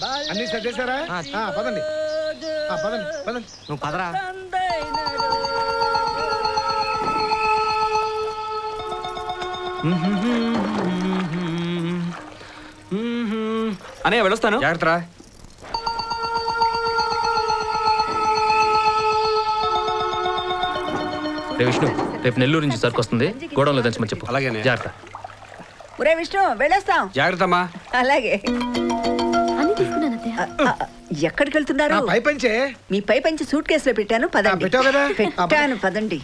అన్ని సర్దేశారా ఆ, పదండి ఆ, పదండి పదండి నువ్వు పదరా అనే వెళ్ళొస్తాను జాగ్రత్త రే విష్ణు రేపు నెల్లూరు నుంచి సరుకు వస్తుంది గోడౌన్లో దంచమని చెప్పు అలాగేనే. జాగ్రత్త ఒరే విష్ణు వెళ్ళొస్తాం జాగ్రత్త అమ్మా అలాగే అన్ని తీసుకున్నాను అత్తయ్య ఆ, ఆ, ఎక్కడికి వెళ్తున్నారు నా పై పంచే మీ పై పంచి సూట్ కేసులో పెట్టాను పదండి ఆ, పెట్టావు కదా? పెట్టాను పదండి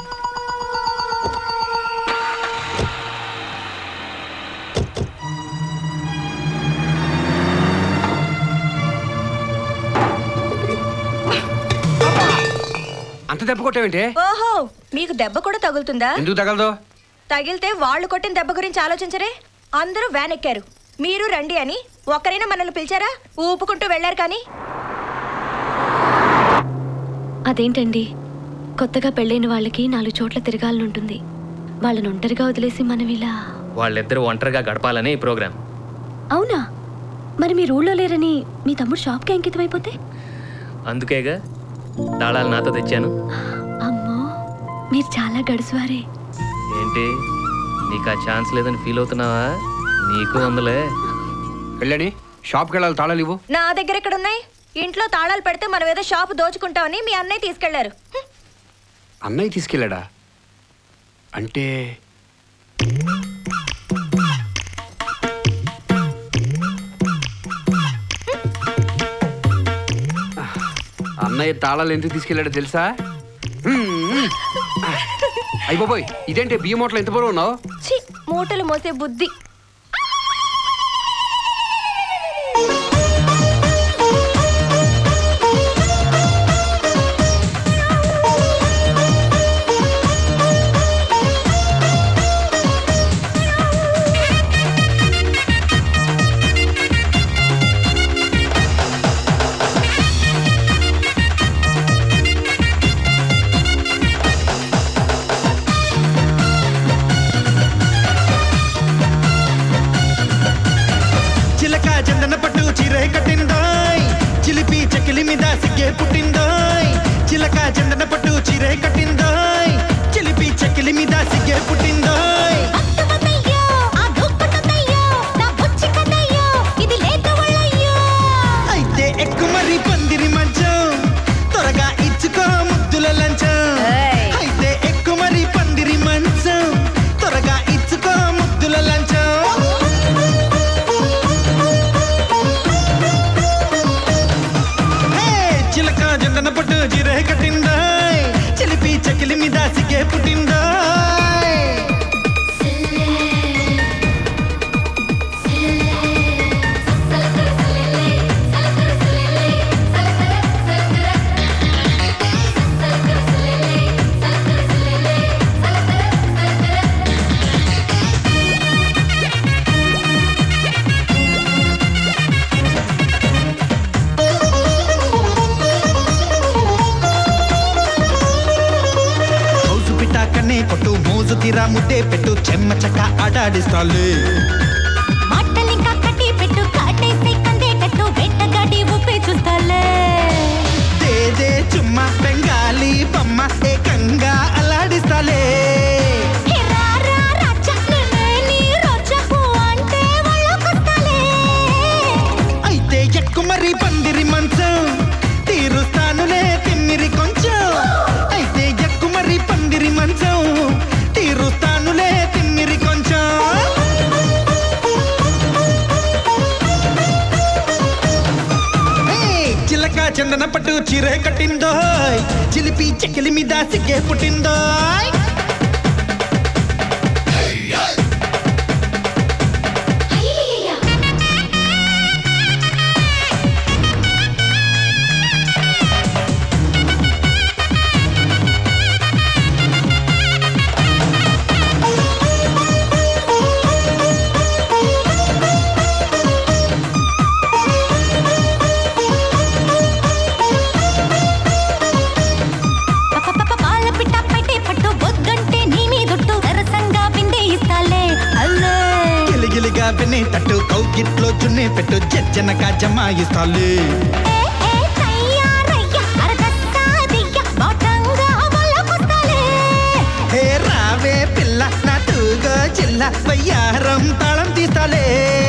అంత దెబ్బ కొట్టావేంటి ఓహో మీకు దెబ్బ కూడా తగులుతుందా ఎందుకు తగలదు తగిలితే వాళ్ళు కొట్టిన దెబ్బ గురించి ఆలోచించరే అందరూ వ్యాన్ ఎక్కారు మీరు రండి అని ఒక్కరైనా మనల్ని పిలిచారా ఊపుకుంటూ వెళ్ళారు కానీ అదేంటండి కొత్తగా పెళ్ళైన వాళ్ళకి నాలుగు చోట్ల తిరగాలనుంటుంది వాళ్ళని ఒంటరిగా వదిలేసి మనం ఇలా వాళ్ళిద్దరూ ఒంటరిగా గడపాలని ఈ ప్రోగ్రామ్ అవునా మరి మీరు ఊళ్ళో లేరని మీ తమ్ముడు షాప్కి అంకితం అయిపోతే అందుకేగా తాళాలు నాతో తెచ్చాను అమ్మో మీరు చాలా గడుసువారే ఏంటి నీకు ఆ ఛాన్స్ లేదని ఫీల్ అవుతున్నావా నీకు ఉందలే వెళ్ళని షాప్కి వెళ్ళాలి తాళాలు ఇవ్వు నా దగ్గర ఎక్కడ ఉన్నాయి ఇంట్లో తాళాలు పెడితే మనం ఏదో షాప్ దోచుకుంటామని మీ అన్నయ్య తీసుకెళ్లారు హ్మ్. అన్నయ్య తీసుకెళ్ళాడా అంటే అన్నయ్య తాళాలు ఎందుకు తీసుకెళ్ళాడో తెలుసా అయిపోయి ఇదేంటి బియ్యం మూటలు ఎంత బరువు ఉన్నావు ఛీ మూటలు మోసే బుద్ధి చిలక చందన పట్టు చీరే కట్టిందాయ్ చిలిపి చెకిలి మీద సిగ్గే పుట్టిందాయ్ చిలక చందన పట్టు చీరే కట్టిందాయ్ చిలిపి చెకిలి మీద సిగ్గే పుట్టిందాయ్ అయితే ఎక్కు మరి పందిరి మంచం త్వరగా ఇచ్చుకో ముద్దుల లంచం ఏయ్. అయితే ఎక్కు మరి పందిరి మంచం త్వరగా ఇచ్చుకో ముద్దుల లంచం హే, చిలక జందన పట్టు జీరే కట్టిందాయ్ చిలిపి చకిలి మీద సిగ్గే పుట్టిందాయ్ హౌసు పిటాకనే కొట్టు మోజు తీరా ముద్దే పెట్టు చెమ్మ చక్క ఆడాడిస్తాలే దేదే చుమ్మ బెంగాలీ బొమ్మ ఏకంగా అలాడిస్తాలే అయితే ఎక్కు మరి పందిరి మంచం తీరుస్తానులే తిమ్మిరి కొంచెం అయితే ఎక్కు మరి పందిరి మంచం తీరుస్తానులే తిమ్మిరి కొంచెం హే, చిలక చందన పట్టు చీరే కట్టిందోయ్ చిలిపి చెక్కిలి మీద సిగ్గే పుట్టిందోయ్ పాల పిట్ట పెట్టే పట్టు బొద్దు వినేటట్టు కౌగిట్లో చున్నే పెట్టు జజ్జనగా జమాయిస్తాలే హే రావే పిల్ల నా తూగో చిల్ల వయ్యారం తాళం తీస్తాలే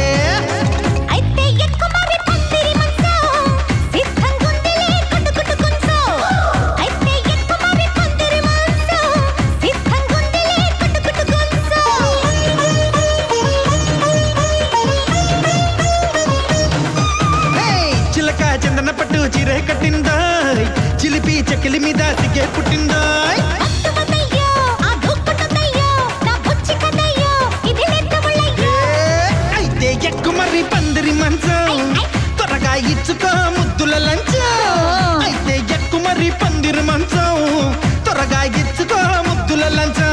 హే చిలక చందన పట్టు చీరే కట్టిందాయ్ చిలిపి చెక్కిలి మీద సిగ్గే పుట్టిందాయ్ హే, అయితే ఎక్కు మరి పందిరి మంచం త్వరగా ఇచ్చుకో ముద్దుల లంచం అయితే ఎక్కు మరి పందిరి మంచం త్వరగా ఇచ్చుకో ముద్దుల లంచం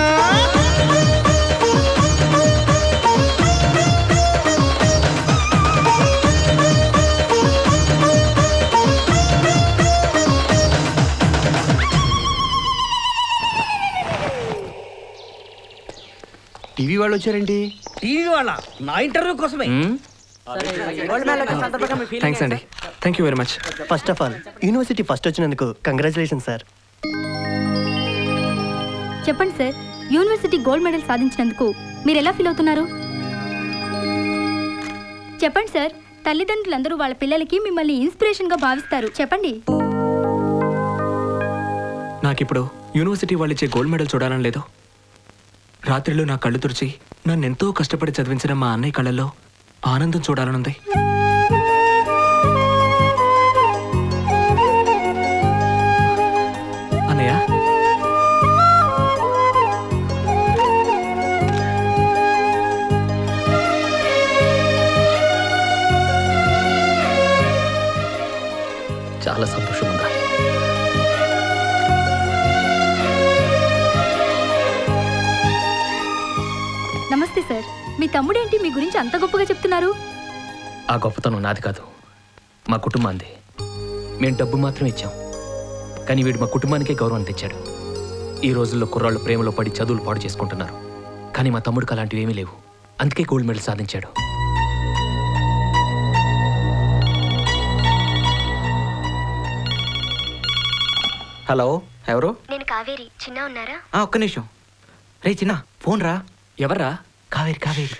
టీవీ వాళ్ళు వచ్చారేంటి టీవీ వాళ్ళ నా ఇంటర్వ్యూ కోసమే ఉమ్, థ్యాంక్స్ అండి thank you very much first of all university first వచ్చినందుకు కంగ్రాచులేషన్ సార్ చెప్పండి సార్ యూనివర్సిటీ గోల్డ్ మెడల్ సాధించినందుకు మీరు ఎలా ఫీల్ అవుతున్నారు చెప్పండి సార్ తల్లిదండ్రులందరూ వాళ్ళ పిల్లలకి మిమ్మల్ని ఇన్స్పిరేషన్గా భావిస్తారు చెప్పండి నాకు ఇప్పుడు యూనివర్సిటీ వాళ్ళు ఇచ్చే గోల్డ్ మెడల్ చూడాలని లేదు రాత్రిలో నా కళ్ళు తుడిచి నన్ను ఎంతో కష్టపడి చదివించిన మా అన్నయ్య కళ్ళల్లో ఆనందం చూడాలనుంది అన్నయ్య చాలా సంతోషం ఉందా నమస్తే సార్ మీ తమ్ముడేంటి మీ గురించి అంత గొప్పగా చెప్తున్నారు ఆ గొప్పతనం నాది కాదు మా కుటుంబాంది మేము డబ్బు మాత్రం ఇచ్చాం కానీ వీడు మా కుటుంబానికే గౌరవం తెచ్చాడు ఈ రోజుల్లో కుర్రాళ్ళు ప్రేమలో పడి చదువులు పాడు చేసుకుంటున్నారు కానీ మా తమ్ముడికి అలాంటివి ఏమీ లేవు అందుకే గోల్డ్ మెడల్ సాధించాడు హలో ఎవరు నేను కావేరి చిన్న ఉన్నారా ఆ, ఒక్క నిమిషం రే చిన్న ఫోన్ రా ఎవర్రా Kaveri Kaveri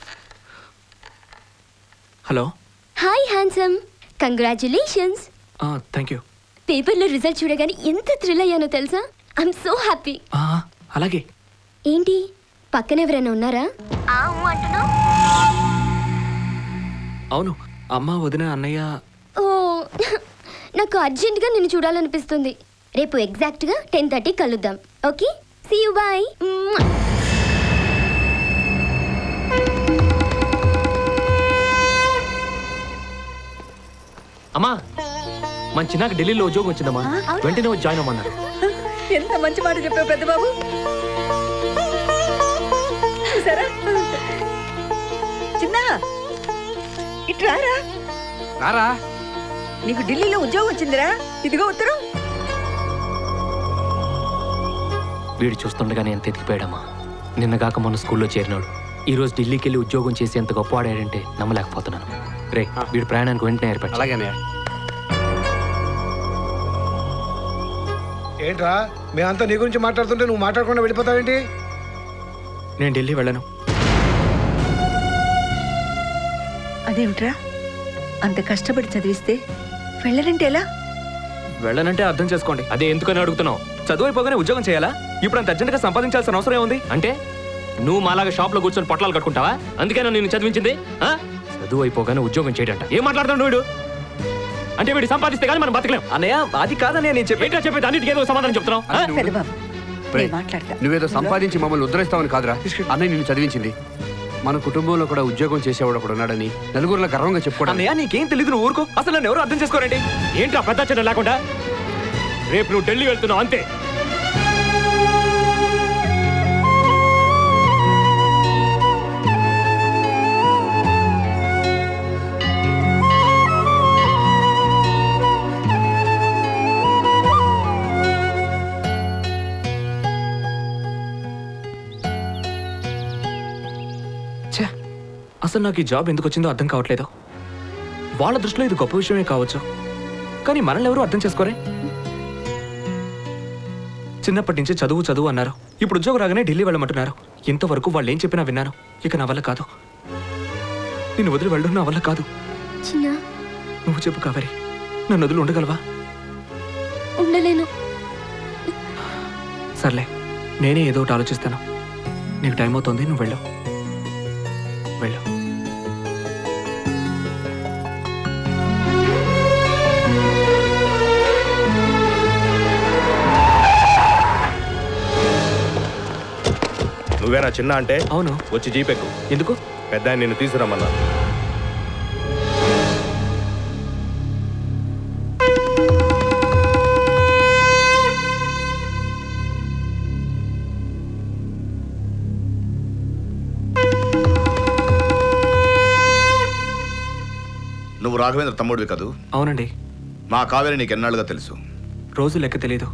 hello hi handsome congratulations thank you పేపర్లో రిజల్ట్ చూడగానే ఎంత థ్రిల్ అయ్యానో తెలుసా ఐఎమ్ సో హ్యాపీ అలాగే ఏంటి పక్కన ఎవరైనా ఉన్నారా అవును అమ్మ వదిన అన్నయ్య ఓ నాకు అర్జెంటుగా నిన్ను చూడాలనిపిస్తుంది రేపు ఎగ్జాక్ట్గా టెన్ థర్టీ కలుద్దాం ఓకే సీ యూ బాయ్ అమ్మా మన చిన్నకి ఢిల్లీలో ఉద్యోగం వచ్చిందమ్మా వెంటనే వచ్చి జాయిన్ అవ్వమన్నారు ఎంత మంచి మాట చెప్పావు పెద్ద బాబు చూసారా చిన్న ఇట్రారా రారా నీకు ఢిల్లీలో ఉద్యోగం వచ్చిందిరా ఇదిగో ఉత్తరం వీడు చూస్తుండగానే ఎంత ఎదిగిపోయాడమ్మా నిన్నగాక మన స్కూల్లో చేరినాడు ఈ రోజు ఢిల్లీకి వెళ్ళి ఉద్యోగం చేసి ఎంత గొప్పవాడాడంటే నమ్మలేకపోతున్నాను రే వీడు ప్రయాణానికి వెంటనే ఏర్పాటు చేయి. అలాగేనే ఏంట్రా మేమంతా నీ గురించి మాట్లాడుతుంటే నువ్వు మాట్లాడకుండా వెళ్ళిపోతావేంటి నేను ఢిల్లీ వెళ్ళను అదేమిట్రా అంత కష్టపడి చదివిస్తే వెళ్ళనంటే ఎలా వెళ్ళనంటే అర్థం చేసుకోండి అదే ఎందుకని అడుగుతున్నావు చదువు అయిపోగానే ఉద్యోగం చేయాలా ఇప్పుడు అంత అర్జెంట్గా సంపాదించాల్సిన అవసరం ఏముంది అంటే నువ్వు మాలాగా షాప్లో కూర్చొని పొట్లాలు కట్టుకుంటావా అందుకేనా నేను చదివించింది ఆ? చదువు అయిపోగానే ఉద్యోగం చేయడంట ఏం మాట్లాడుతున్నాడు వీడు అంటే వీడు సంపాదిస్తే కానీ మనం బతకలేం అన్నయ్య అది కాదన్నయ్య నేను చెప్పి ఏంటో చెప్పేది అన్నిటికీ ఏదో సమాధానం చెప్తున్నావు ఆ? పెద్ద బాబు నేను మాట్లాడతా నువ్వేదో సంపాదించి మమ్మల్ని ఉద్ధరిస్తావని కాదురా అన్నయ్య నిన్ను చదివించింది మన కుటుంబంలో కూడా ఉద్యోగం చేసేవాడు ఒకడు ఉన్నాడని నలుగురిలో గర్వంగా చెప్పుకోవడం అన్నయ్య నీకేం తెలీదు నువ్వు ఊరుకో అసలు నన్ను ఎవరు అర్థం చేసుకోరండి ఏంట్రా పెద్ద చిన్న లేకుండా రేపు నువ్వు ఢిల్లీ వెళ్తున్నావు అంతే ఛే అసలు నాకు ఈ జాబ్ ఎందుకు వచ్చిందో అర్థం కావట్లేదు వాళ్ళ దృష్టిలో ఇది గొప్ప విషయమే కావచ్చు కానీ మనల్ని ఎవరు అర్థం చేసుకోరే చిన్నప్పటి నుంచి చదువు చదువు అన్నారు ఇప్పుడు ఉద్యోగం రాగానే ఢిల్లీ వెళ్ళమంటున్నారు ఇంతవరకు వాళ్ళు ఏం చెప్పినా విన్నాను ఇక నా వల్ల కాదు నిన్ను వదిలి వెళ్ళడం నా వల్ల కాదు చిన్న నువ్వు చెప్పు కావేరి నన్ను వదిలి ఉండగలవా ఉండలేను సర్లే నేనే ఏదో ఒకటి ఆలోచిస్తాను నీకు టైం అవుతుంది నువ్వు వెళ్ళు వెళ్ళు నువ్వేనా చిన్న అంటే అవును వచ్చి జీపెక్కు ఎందుకు పెద్ద ఆయన నిన్ను తీసుకురమ్మన్నా నువ్వు రాఘవేంద్ర తమ్ముడివి కదూ అవునండి మా కావేరి నీకు ఎన్నాళ్ళుగా తెలుసు రోజు లెక్క తెలీదు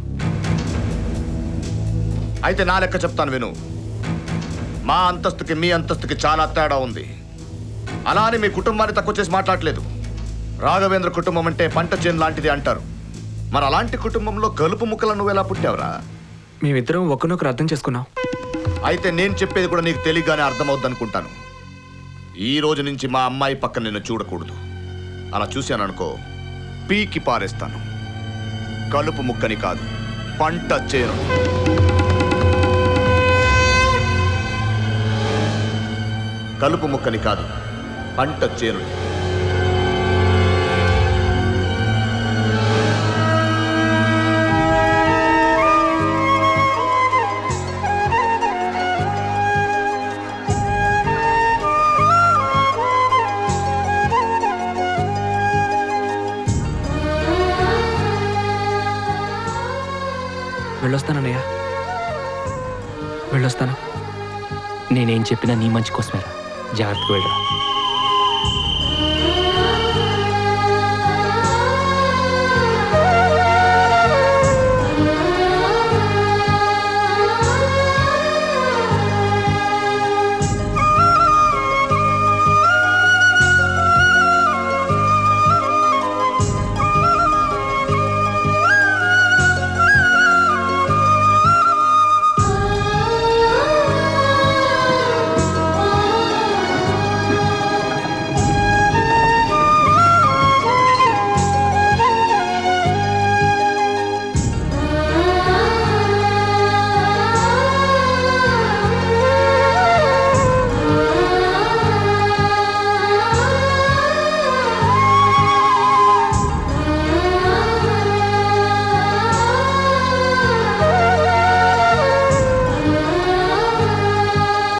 అయితే నా లెక్క చెప్తాను విను మా అంతస్తుకి మీ అంతస్తుకి చాలా తేడా ఉంది అలా అని మీ కుటుంబాన్ని తక్కువ చేసి మాట్లాడలేదు రాఘవేంద్ర కుటుంబం అంటే పంట చేను లాంటిది అంటారు మరి అలాంటి కుటుంబంలో గలుపు ముక్కలు నువ్వు ఎలా పుట్టావురా మేమిద్దరం ఒకరినొకరు అర్థం చేసుకున్నాం అయితే నేను చెప్పేది కూడా నీకు తెలియగానే అర్థమవుద్ది అనుకుంటాను ఈ రోజు నుంచి మా అమ్మాయి పక్కన నిన్ను చూడకూడదు అలా చూశాననుకో పీకి పారేస్తాను కలుపు ముక్కని కాదు పంట చేను కలుపు ముక్కని కాదు పంట చేను వెళ్ళొస్తానన్నయ్య వెళ్ళొస్తాను నేనేం చెప్పినా నీ మంచి కోసమేరా జాగ్రత్తగా వెళ్ళరా